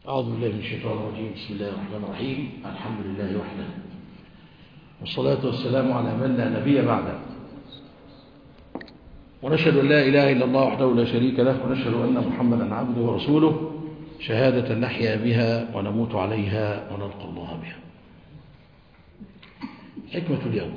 أعوذ بالله من الشيطان الرجيم بسم الله الرحمن الرحيم الحمد لله وحده والصلاة والسلام على من لا نبي بعده ونشهد أن لا إله إلا الله وحده لا شريك له ونشهد أن محمدا عبده ورسوله شهادة نحيا بها ونموت عليها ونلقى الله بها حكمة اليوم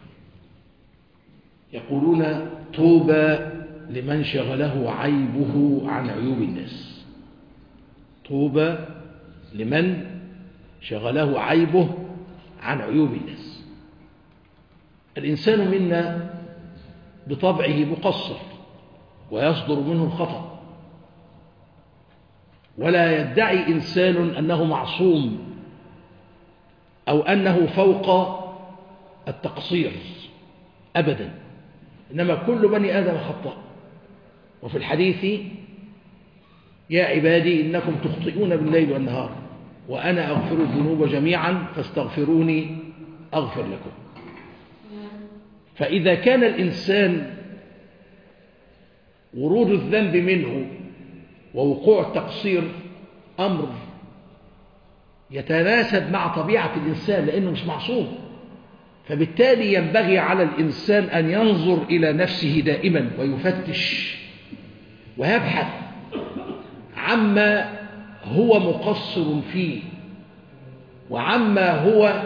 يقولون طوبى لمن شغله عيبه عن عيوب الناس طوبى لمن شغله عيبه عن عيوب الناس الإنسان منا بطبعه مقصر ويصدر منه الخطأ ولا يدعي إنسان أنه معصوم أو أنه فوق التقصير أبدا إنما كل بني آدم خطأ وفي الحديث يا عبادي إنكم تخطئون بالليل والنهار وأنا أغفر الذنوب جميعا فاستغفروني أغفر لكم فإذا كان الإنسان ورود الذنب منه ووقوع التقصير أمر يتناسب مع طبيعة الإنسان لأنه مش معصوم فبالتالي ينبغي على الإنسان أن ينظر إلى نفسه دائما ويفتش ويبحث عما هو مقصر فيه وعما هو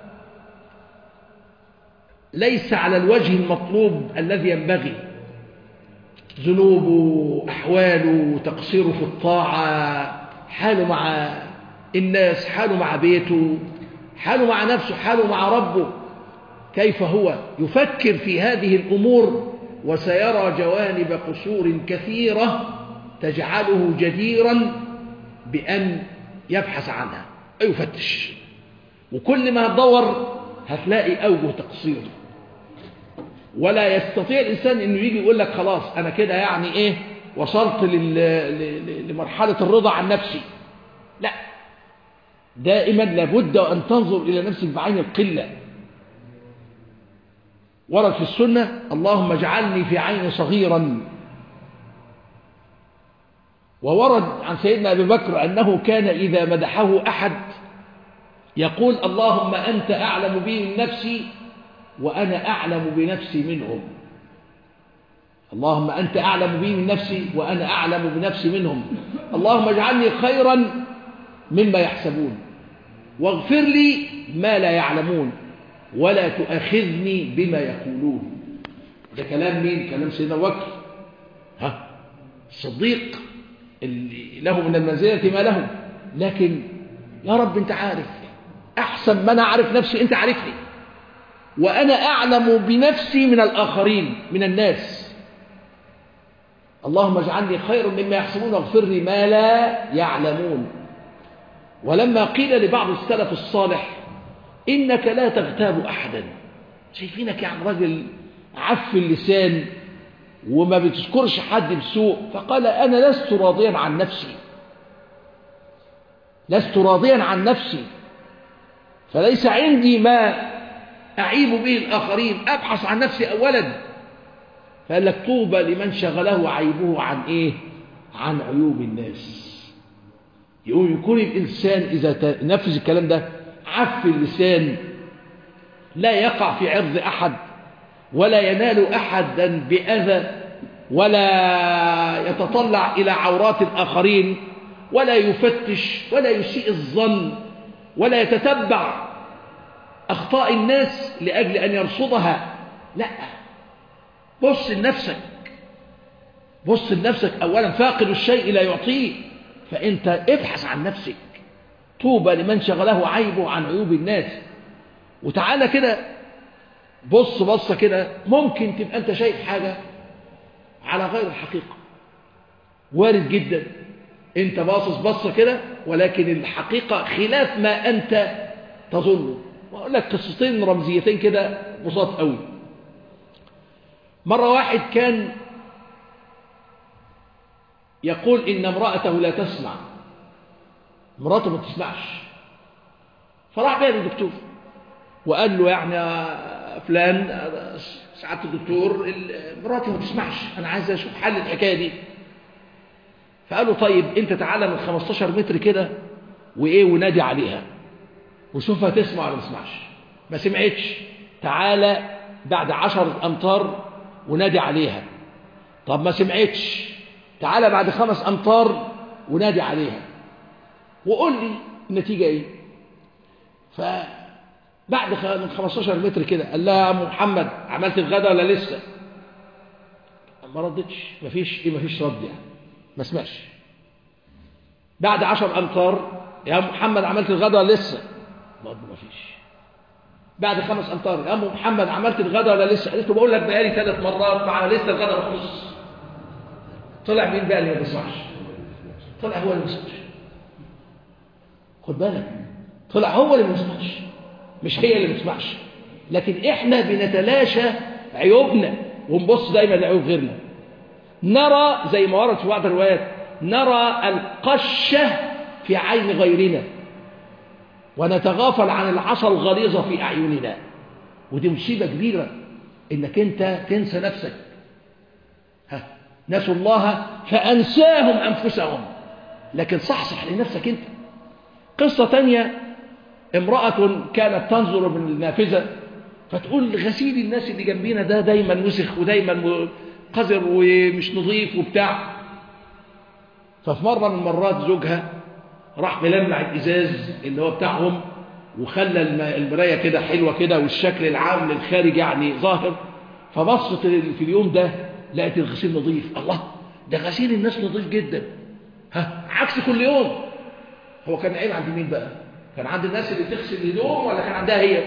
ليس على الوجه المطلوب الذي ينبغي ذنوبه أحواله تقصيره في الطاعة حاله مع الناس حاله مع بيته حاله مع نفسه حاله مع ربه كيف هو يفكر في هذه الأمور وسيرى جوانب قصور كثيرة تجعله جديرا بأن يبحث عنها ويفتش وكل ما تدور هتلاقي أوجه تقصير ولا يستطيع الإنسان أنه يجي يقول لك خلاص أنا كده يعني إيه وصلت لل... لمرحلة الرضا عن نفسي لا دائما لابد أن تنظر إلى نفسك بعين القلة ورد في السنة اللهم اجعلني في عين صغيرا وورد عن سيدنا أبي بكر أنه كان إذا مدحه أحد يقول اللهم أنت أعلم بي من نفسي وأنا أعلم بنفسي منهم اللهم أنت أعلم بي من نفسي وأنا أعلم بنفسي منهم اللهم اجعلني خيرا مما يحسبون واغفر لي ما لا يعلمون ولا تؤاخذني بما يقولون ده كلام مين كلام سيدنا بكر ها الصديق اللي له من المنزلة ما له لكن يا رب انت عارف احسن ما انا اعرف نفسي انت عارفني وانا اعلم بنفسي من الاخرين من الناس اللهم اجعلني خيرا مما يحسبون واغفر لي ما لا يعلمون ولما قيل لبعض السلف الصالح إنك لا تغتاب أحدا شايفينك يعني راجل عف اللسان وما بتذكرش حد بسوء فقال أنا لست راضيا عن نفسي لست راضيا عن نفسي فليس عندي ما أعيب به الآخرين أبحث عن نفسي أولا فقال لك طوبى لمن شغله عيبه عن إيه عن عيوب الناس يقول يكون الإنسان إذا نفذ الكلام ده عف اللسان لا يقع في عرض أحد ولا ينال أحدا بأذى ولا يتطلع إلى عورات الآخرين ولا يفتش ولا يسيء الظن ولا يتتبع أخطاء الناس لأجل أن يرصدها لا بص لنفسك بص لنفسك أولا فاقد الشيء لا يعطيه فأنت ابحث عن نفسك طوبى لمن شغله عيبه عن عيوب الناس وتعالى كده بص بصة كده ممكن تبقى أنت شايف حاجة على غير الحقيقة وارد جدا أنت باصص بصة كده ولكن الحقيقة خلاف ما أنت تظنه وأقول لك قصتين رمزيتين كده بساط قوي مرة واحد كان يقول إن امرأته لا تسمع مراته ما تسمعش فراح بيها للدكتور وقال له يعني يا فلان سعادة الدكتور مراتي ما تسمعش أنا عايز أشوف حل الحكاية دي فقالوا طيب انت تعالى من 15 متر كده وايه ونادي عليها وشوفها تسمع ولا ما تسمعش ما سمعتش تعالى بعد 10 امتار ونادي عليها طب ما سمعتش تعالى بعد خمس امتار ونادي عليها وقول لي النتيجه ايه فبعد من 15 متر كده قال لها يا ام محمد عملت الغدا ولا لسه ما ردتش مفيش ايه مفيش رد يعني ما سمعش بعد 10 امتار يا ام محمد عملت الغدا ولا لسه برضه مفيش بعد خمس امتار يا ام محمد عملت الغدا ولا لسه قلت له بقول لك بقالي ثلاث مرات مع لسه الغدا ما خلص طلع مين بقى اللي ما بيسمعش طلع هو اللي ما بيسمعش خد بالك طلع هو اللي ما بيسمعش مش هي اللي ما بتسمعش لكن احنا بنتلاشى عيوبنا ونبص دايما لعيوب غيرنا نرى زي ما ورد في بعض الروايات نرى القشة في عين غيرنا ونتغافل عن العصا الغليظة في أعيننا ودي مصيبة كبيرة إنك أنت تنسى نفسك ها نسوا الله فأنساهم أنفسهم لكن صحصح لنفسك أنت قصة تانية امرأة كانت تنظر من النافذة فتقول غسيل الناس اللي جنبينا ده دايما وسخ ودايما قذر ومش نظيف وبتاع ففي مرة من المرات زوجها راح ملمع الإزاز اللي هو بتاعهم وخلى المراية كده حلوة كده والشكل العام للخارج يعني ظاهر فبصت في اليوم ده لقت الغسيل نظيف الله ده غسيل الناس نظيف جدا ها عكس كل يوم هو كان عيب عند مين بقى كان عند الناس اللي بتغسل الهدوم ولا كان عندها هي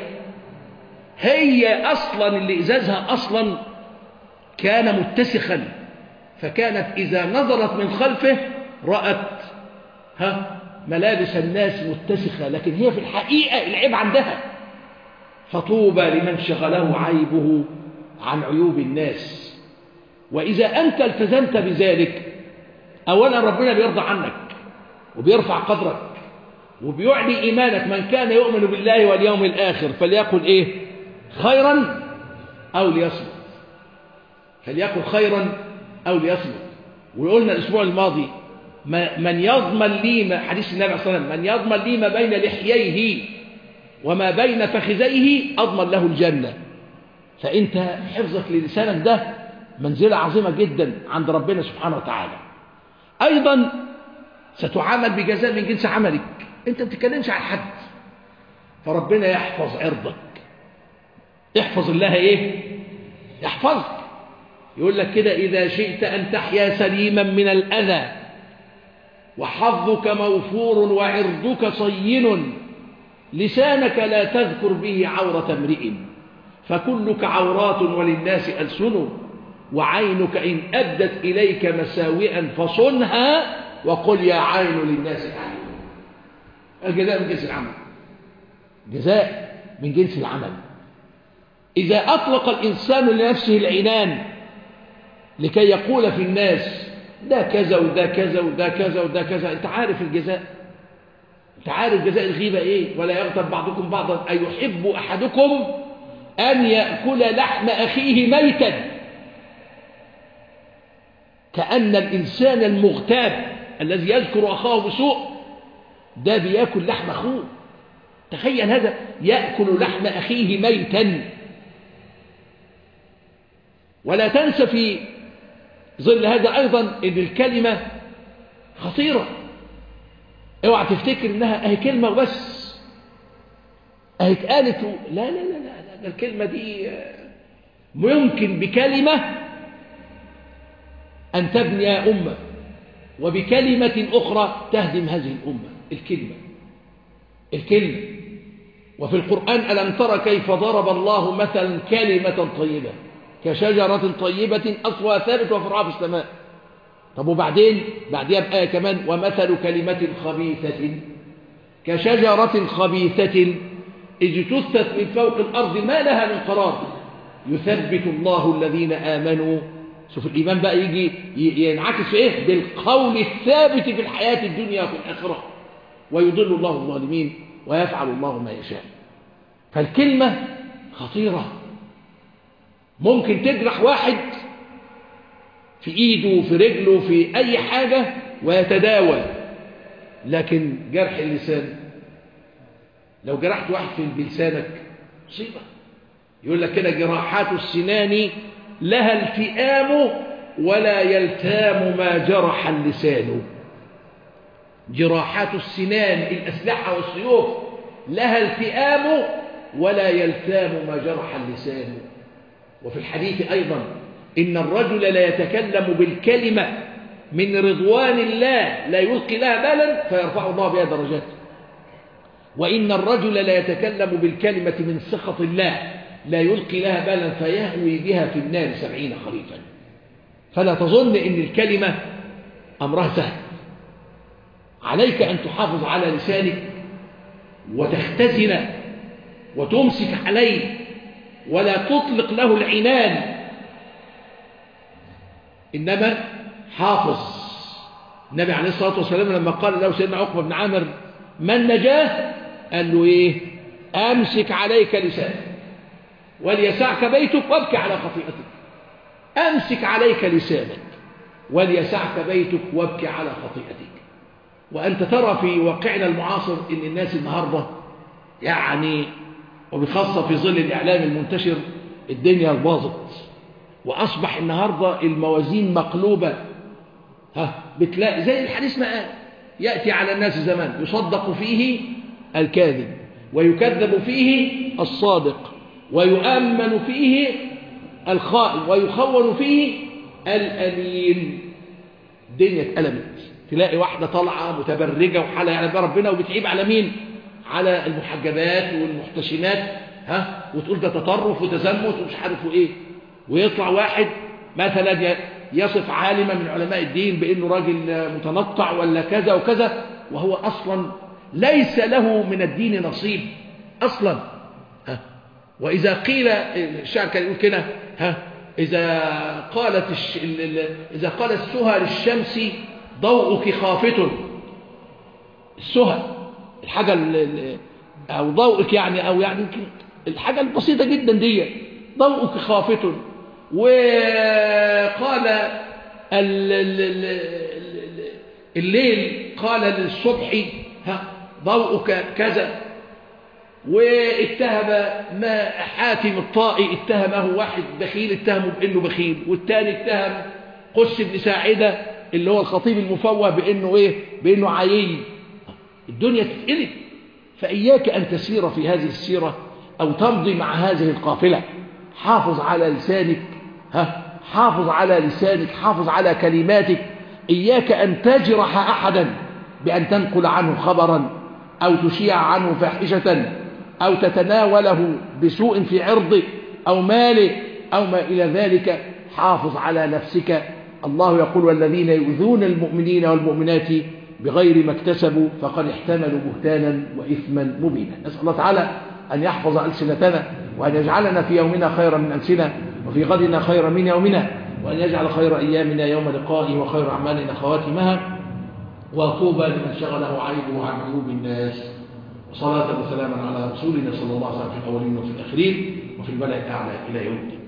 هي أصلا اللي إزازها أصلا كان متسخا فكانت إذا نظرت من خلفه رأت ها ملابس الناس متسخة لكن هي في الحقيقة العيب عندها فطوبى لمن شغله عيبه عن عيوب الناس وإذا أنت التزمت بذلك أولا ربنا بيرضى عنك وبيرفع قدرك وبيعلي إيمانك من كان يؤمن بالله واليوم الآخر فليقل إيه خيرا أو ليصمت فليقل خيرا أو ليصمت وقلنا الأسبوع الماضي من يضمن لي ما حديث النبي صلى الله عليه وسلم من يضمن لي ما بين لحييه وما بين فخذيه أضمن له الجنة فأنت حفظك للسانك ده منزلة عظيمة جدا عند ربنا سبحانه وتعالى أيضا ستعامل بجزاء من جنس عملك أنت ما بتتكلمش عن حد فربنا يحفظ عرضك احفظ الله ايه يحفظك يقول لك كده إذا شئت أن تحيا سليما من الأذى وحظك موفور وعرضك صين لسانك لا تذكر به عورة امرئ فكلك عورات وللناس ألسن وعينك إن أدت إليك مساوئا فصنها وقل يا عين للناس أعين الجزاء من جنس العمل جزاء من جنس العمل إذا أطلق الإنسان لنفسه العنان لكي يقول في الناس ده كذا وده كذا وده كذا وده كذا انت عارف الجزاء انت عارف جزاء الغيبة ايه ولا يغتب بعضكم بعضا أيحب أحدكم أن يأكل لحم أخيه ميتا كأن الإنسان المغتاب الذي يذكر أخاه بسوء ده بيأكل لحم أخوه تخيل هذا يأكل لحم أخيه ميتا ولا تنسى في ظل هذا أيضا أن الكلمة خطيرة اوعى تفتكر انها اهي كلمة وبس اهي اتقالت لا لا لا لا, لا الكلمة دي ممكن بكلمة أن تبني أمة وبكلمة أخرى تهدم هذه الأمة الكلمة الكلمة وفي القرآن ألم تر كيف ضرب الله مثلا كلمة طيبة كشجرة طيبة أصلها ثابت وفرعها في السماء طب وبعدين بعدها بآية كمان ومثل كلمة خبيثة كشجرة خبيثة اجتثت من فوق الأرض ما لها من قرار يثبت الله الذين آمنوا شوف الإيمان بقى يجي ينعكس في إيه بالقول الثابت في الحياة الدنيا وفي الآخرة ويضل الله الظالمين ويفعل الله ما يشاء فالكلمة خطيرة ممكن تجرح واحد في ايده في رجله في اي حاجة ويتداوى لكن جرح اللسان لو جرحت واحد في بلسانك مصيبة يقول لك كده جراحات السنان لها التئام ولا يلتام ما جرح اللسان جراحات السنان الأسلحة والسيوف لها التئام ولا يلتام ما جرح اللسان وفي الحديث أيضا إن الرجل لا يتكلم بالكلمة من رضوان الله لا يلقي لها بالا فيرفع الله بها درجات وإن الرجل لا يتكلم بالكلمة من سخط الله لا يلقي لها بالا فيهوي بها في النار سبعين خريفا فلا تظن إن الكلمة أمرها سهل عليك أن تحافظ على لسانك وتختزن وتمسك عليه ولا تطلق له العنان إنما حافظ النبي عليه الصلاة والسلام لما قال له سيدنا عقبة بن عامر من نجاه قال له إيه أمسك عليك لسانك وليسعك بيتك وابكي على خطيئتك أمسك عليك لسانك وليسعك بيتك وابكي على خطيئتك وأنت ترى في واقعنا المعاصر إن الناس النهاردة يعني وبخاصة في ظل الإعلام المنتشر الدنيا باظت وأصبح النهاردة الموازين مقلوبة ها بتلاقي زي الحديث ما قال يأتي على الناس زمان يصدق فيه الكاذب ويكذب فيه الصادق ويؤمن فيه الخائن ويخون فيه الأمين الدنيا اتقلبت تلاقي واحدة طالعة متبرجة وحالة يعني ربنا وبتعيب على مين على المحجبات والمحتشمات ها وتقول ده تطرف وتزمت ومش عارف ايه ويطلع واحد مثلا يصف عالما من علماء الدين بانه راجل متنطع ولا كذا وكذا وهو اصلا ليس له من الدين نصيب اصلا ها واذا قيل الشعر كان يقول كده ها اذا قالت الش... اذا قال السهى للشمس ضوءك خافت السهى الحاجة ال... أو ضوءك يعني أو يعني الحاجة البسيطة جدا دي ضوءك خافت وقال ال... الليل قال للصبح ها ضوءك كذا واتهم ما حاتم الطائي اتهمه واحد بخيل اتهمه بانه بخيل والتاني اتهم قس بن ساعده اللي هو الخطيب المفوه بانه ايه بانه عيي الدنيا تتقلب فاياك ان تسير في هذه السيره او تمضي مع هذه القافله حافظ على لسانك ها حافظ على لسانك حافظ على كلماتك اياك ان تجرح احدا بان تنقل عنه خبرا او تشيع عنه فاحشه او تتناوله بسوء في عرضه او ماله او ما الى ذلك حافظ على نفسك الله يقول والذين يؤذون المؤمنين والمؤمنات بغير ما اكتسبوا فقد احتملوا بهتانا وإثما مبينا نسأل الله تعالى أن يحفظ ألسنتنا وأن يجعلنا في يومنا خيرا من أمسنا وفي غدنا خيرا من يومنا وأن يجعل خير أيامنا يوم لقائه وخير أعمالنا خواتمها وطوبى لمن شغله عيبه عن عيوب الناس وصلاة وسلاما على رسولنا صلى الله عليه وسلم في الأولين وفي الآخرين وفي الملأ الأعلى إلى يوم الدين